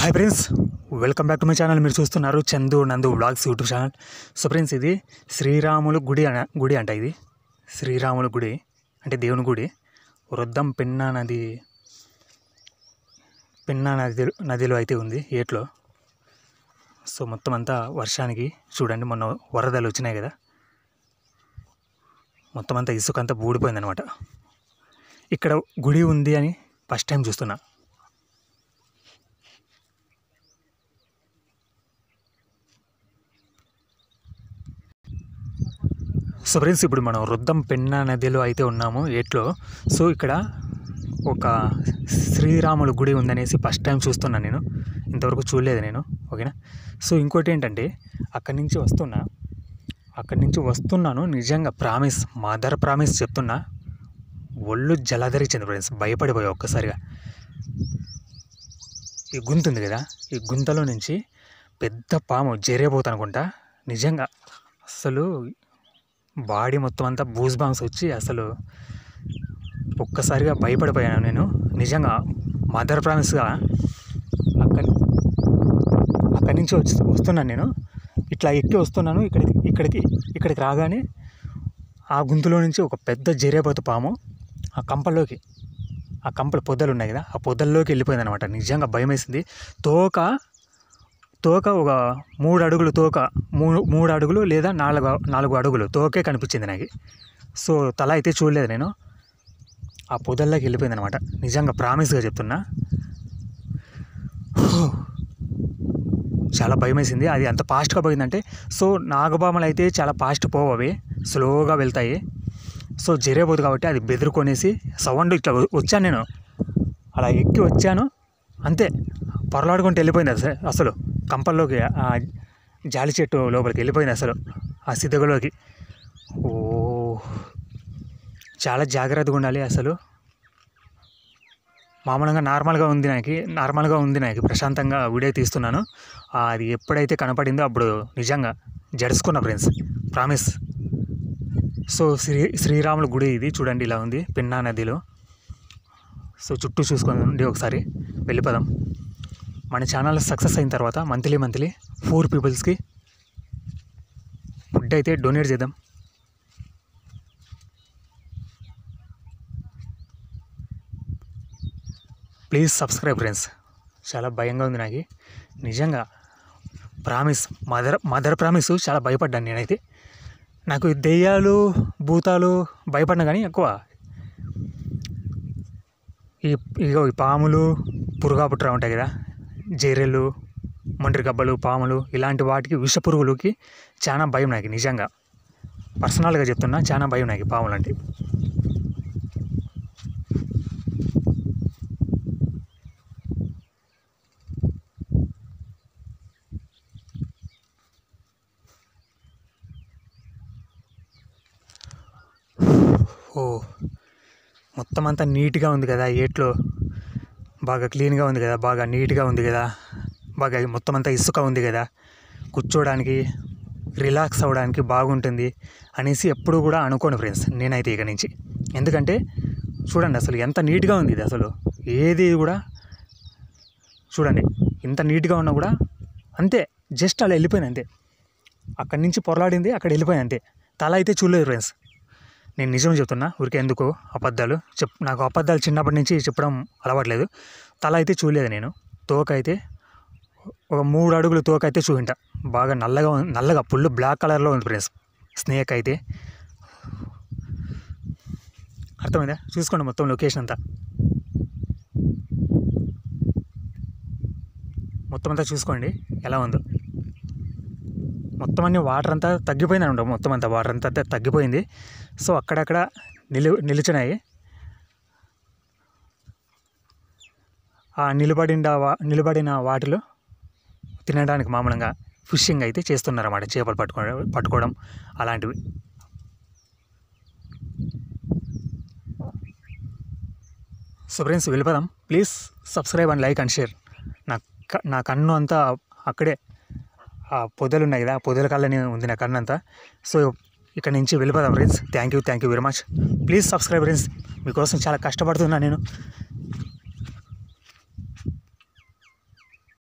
Hi friends welcome back to my channel మీరు చూస్తున్నారు Chandu Nandu vlogs YouTube channel so friends ఇది శ్రీరాములు గుడి అన గుడి అంట ఇది శ్రీరాముల గుడి అంటే దేవుని గుడి వృద్ధం పెన్నా నది పెన్నా నది నదిలో అయితే ఉంది ఏట్లో సో మొత్తం అంతా వర్షానికి చూడండి మొన్న వరదలు వచ్చినాయి కదా మొత్తం అంతా ఇసుక అంతా ఊడిపోయిందనమాట ఇక్కడ గుడి ఉంది అని ఫస్ట్ టైం చూస్తున్నా సో ఫ్రెండ్స్ ఇప్పుడు మనం రుద్దం పెన్నా నదిలో అయితే ఉన్నాము ఏట్లో సో ఇక్కడ ఒక శ్రీరాముల గుడి ఉందనేసి ఫస్ట్ టైం చూస్తున్నాను నేను ఇంతవరకు చూడలేదు నేను ఓకేనా సో ఇంకోటి ఏంటంటే అక్కడి నుంచి వస్తున్నా అక్కడి నుంచి వస్తున్నాను నిజంగా ప్రామిస్ మదర్ ప్రామిస్ చెప్తున్నా ఒళ్ళు జలధరించింది ఫ్రెండ్స్ భయపడిపోయా ఒక్కసారిగా ఈ గుంత ఉంది కదా ఈ గుంతలో నుంచి పెద్ద పాము జరేపోతా అనుకుంటా నిజంగా అసలు బాడీ మొత్తం అంతా బూస్ బాంబ్స్ వచ్చి అసలు ఒక్కసారిగా భయపడిపోయాను నేను నిజంగా మదర్ ప్రామిస్గా అక్కడి అక్కడి నుంచి వచ్చి వస్తున్నాను నేను ఇట్లా ఎక్కి వస్తున్నాను ఇక్కడికి ఇక్కడికి ఇక్కడికి రాగానే ఆ గుంతులో నుంచి ఒక పెద్ద జరేపోత పాము ఆ కంపల్లోకి ఆ కంపల పొదలు ఉన్నాయి కదా ఆ పొదల్లోకి వెళ్ళిపోయింది అనమాట నిజంగా భయం వేసింది తోక తోక ఒక మూడు అడుగులు తోక మూడు మూడు అడుగులు లేదా నాలుగు నాలుగు అడుగులు తోకే కనిపించింది నాకు సో తల అయితే చూడలేదు నేను ఆ పొదల్లోకి వెళ్ళిపోయింది అనమాట నిజంగా ప్రామిస్గా చెప్తున్నా హూ. చాలా భయం వేసింది అది అంత ఫాస్ట్గా పోయిందంటే సో నాగబామలు అయితే చాలా ఫాస్ట్ పోవు అవి స్లోగా వెళ్తాయి సో జరేపోదు కాబట్టి అది బెదిరుకొనేసి సౌండ్ ఇట్లా వ- వచ్చాను నేను అలా ఎక్కి వచ్చాను అంతే పొరలాడుకుంటూ వెళ్ళిపోయింది అసలు అసలు కంపల్లోకి ఆ జాలి చెట్టు లోపలికి వెళ్ళిపోయింది అసలు ఆ సిద్ధగలోకి ఓ చాలా జాగ్రత్తగా ఉండాలి అసలు మామూలుగా నార్మల్గా ఉంది నాకు నార్మల్గా ఉంది నాకు ప్రశాంతంగా వీడియో తీస్తున్నాను ఆ, అది ఎప్పుడైతే కనపడిందో అప్పుడు నిజంగా జడుచుకున్న ఫ్రెండ్స్ ప్రామిస్ సో శ్రీ శ్రీరాముల గుడి ఇది చూడండి ఇలా ఉంది పెన్నా నదిలో సో చుట్టూ చూసుకోండి ఒకసారి వెళ్ళిపోదాం మన ఛానల్ సక్సెస్ అయిన తర్వాత మంత్లీ మంత్లీ ఫోర్ పీపుల్స్కి ఫుడ్ అయితే డొనేట్ చేద్దాం ప్లీజ్ సబ్స్క్రైబ్ ఫ్రెండ్స్ చాలా భయంగా ఉంది నాకు నిజంగా ప్రామిస్ మదర్ మదర్ ప్రామిస్ చాలా భయపడ్డాను నేనైతే నాకు ఈ దెయ్యాలు భూతాలు భయపడినా కానీ ఎక్కువ ఈ ఇగో ఈ పాములు పురుగా పుట్ర ఉంటాయి కదా జెర్రెలు మొండ్రి గబ్బలు పాములు ఇలాంటి వాటికి విష పురుగులకి చాలా భయం నాకు నిజంగా పర్సనల్గా చెప్తున్నా చాలా భయం నాకు ఈ పాములు అంటే ఓ మొత్తం అంతా నీట్గా ఉంది కదా ఏట్లో బాగా క్లీన్గా ఉంది కదా బాగా నీట్గా ఉంది కదా బాగా మొత్తం అంతా ఇసుక ఉంది కదా కూర్చోవడానికి రిలాక్స్ అవ్వడానికి బాగుంటుంది అనేసి ఎప్పుడు కూడా అనుకోను ఫ్రెండ్స్ నేనైతే ఇక నుంచి ఎందుకంటే చూడండి అసలు ఎంత నీట్గా ఉంది ఇది అసలు ఏది కూడా చూడండి ఇంత నీట్గా ఉన్నా కూడా అంతే జస్ట్ అలా వెళ్ళిపోయింది అంతే అక్కడి నుంచి పొరలాడింది అక్కడ వెళ్ళిపోయింది అంతే తల అయితే చూడలేదు ఫ్రెండ్స్ నేను నిజం చెప్తున్నా ఊరికే ఎందుకు అబద్ధాలు చెప్ నాకు అబద్ధాలు చిన్నప్పటి నుంచి చెప్పడం అలవాట్లేదు తల అయితే చూడలేదు నేను తోక అయితే ఒక మూడు అడుగులు తోక అయితే చూపింట బాగా నల్లగా ఉం- నల్లగా ఫుల్ బ్లాక్ కలర్లో ఉంది ఫ్రెండ్స్ స్నేక్ అయితే అర్థమైందా చూసుకోండి మొత్తం లొకేషన్ అంతా మొత్తం అంతా చూసుకోండి ఎలా ఉందో మొత్తం అన్ని వాటర్ అంతా తగ్గిపోయింది అనమాట మొత్తం అంతా వాటర్ అంతా త- తగ్గిపోయింది సో అక్కడక్కడ నిలు నిలిచినాయి ఆ నిలబడిన వా నిలబడిన వాటిలో తినడానికి మామూలుగా ఫిషింగ్ అయితే చేస్తున్నారన్నమాట చేపలు పట్టుకోవడం పట్టుకోవడం అలాంటివి సో ఫ్రెండ్స్ వెళ్ళిపోదాం please subscribe and like and share నా క- నా కన్ను అంతా అక్కడే ఆ పొదలు ఉన్నాయి కదా ఆ పొదల కళ్ళని ఉంది నా కన్ను అంతా సో ఇక్కడ నుంచి వెళ్ళిపోదాం friends thank you thank you very much please subscribe friends మీకోసం చాలా కష్టపడుతున్నా నేను